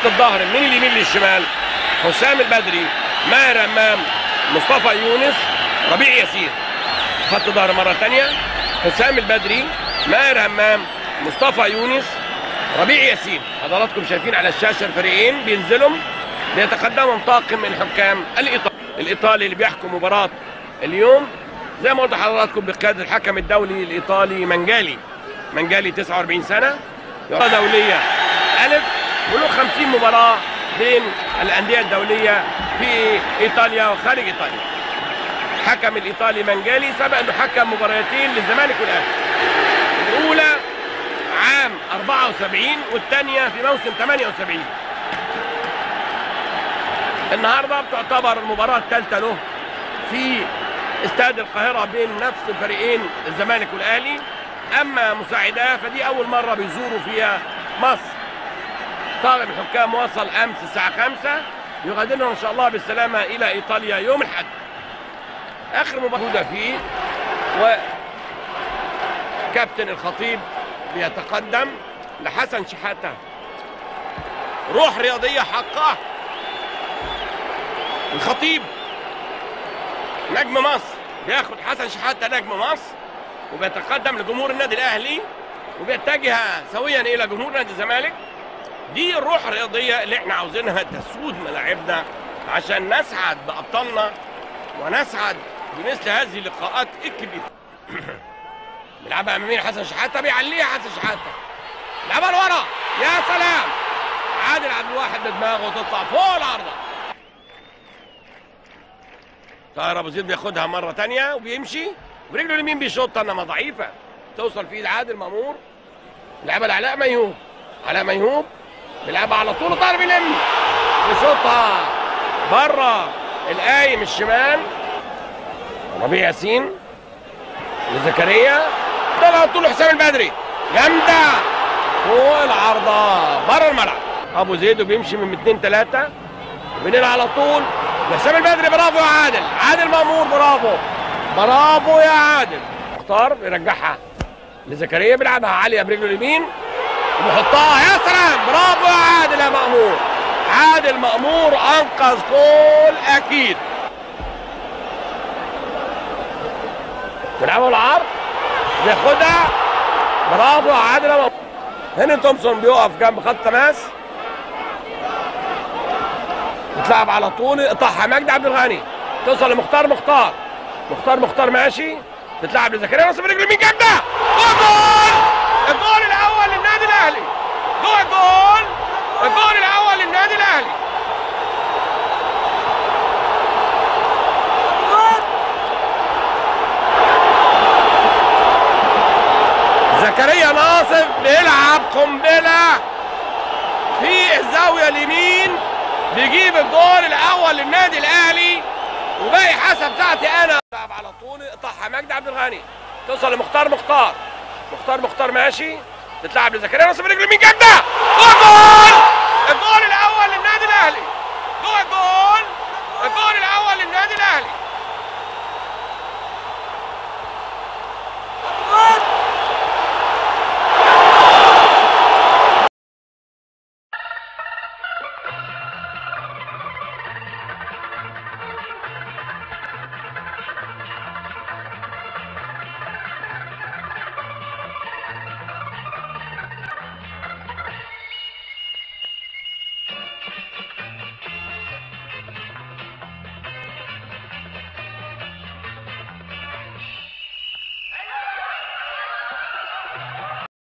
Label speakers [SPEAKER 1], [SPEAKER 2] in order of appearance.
[SPEAKER 1] خط الظهر من اليمين للشمال حسام البدري ماهر امام مصطفى يونس ربيع ياسين خط ظهر مره ثانيه حسام البدري ماهر همام مصطفى يونس ربيع ياسين حضراتكم شايفين على الشاشه الفريقين بينزلوا بيتقدمهم طاقم من حكام الايطالي الايطالي اللي بيحكم مباراه اليوم زي ما قلت لحضراتكم بقياده الحكم الدولي الايطالي منجالي منجالي 49 سنه مباراه دوليه الف وله 50 مباراه بين الانديه الدوليه في ايطاليا وخارج ايطاليا حكم الايطالي منجالي سبق انه حكم مباراتين للزمالك والاهلي الاولى عام 74 والثانيه في موسم 78 النهارده بتعتبر المباراه الثالثه له في استاد القاهره بين نفس الفريقين الزمالك والاهلي اما مساعداه فدي اول مره بيزوروا فيها مصر طاقم الحكام وصل امس الساعه 5 يغادرنا ان شاء الله بالسلامه الى ايطاليا يوم الاحد اخر مباراه فيه وكابتن الخطيب بيتقدم لحسن شحاته روح رياضيه حقه الخطيب نجم مصر بياخد حسن شحاته نجم مصر وبيتقدم لجمهور النادي الاهلي وبيتجه سويا الى جمهور نادي الزمالك دي الروح الرياضيه اللي احنا عاوزينها تسود ملاعبنا عشان نسعد بابطالنا ونسعد بمثل هذه اللقاءات الكبيره بيلعبها امام مين حسن شحاته بيعليها حسن شحاته لعبها لورا يا سلام عادل عبد الواحد بدماغه وتطلع فوق العارضه طاهر ابو زيد بياخدها مره ثانيه وبيمشي برجله اليمين بيشوط انما ضعيفه توصل في ايد عادل مامور لعبها لعلاء ميهوب علاء ميهوب بيلعبها على طول طاهر بيلم بيشوطها بره القايم الشمال ربيع ياسين لزكريا طلع طول حسام البدري جامده فوق العارضه بره الملعب ابو زيد وبيمشي من 2 3 بنلعب على طول حسام البدري برافو يا عادل عادل مامور برافو برافو يا عادل مختار بيرجعها لزكريا بيلعبها عاليه برجله اليمين وبيحطها يا سلام برافو يا عادل يا مامور عادل مامور انقذ جول اكيد بيلعبوا العرض بياخدها برافو يا عادل يا مامور هنا تومسون بيقف جنب خط تماس بتلعب على طول قطعها مجدي عبد الغني توصل لمختار مختار مختار مختار ماشي تتلعب لزكريا نصب رجل مين جامده وجول الجول الاول للنادي الاهلي جول جول الجول الاول للنادي الاهلي زكريا ناصف بيلعب قنبله في الزاويه اليمين بيجيب الجول الاول للنادي الاهلي وباقي حسب ساعتي انا بيلعب على طول قطعها مجدي عبد الغني توصل لمختار مختار مختار مختار ماشي تتلعب لزكريا نصب رجل مين جامده وجول الجول الاول للنادي الاهلي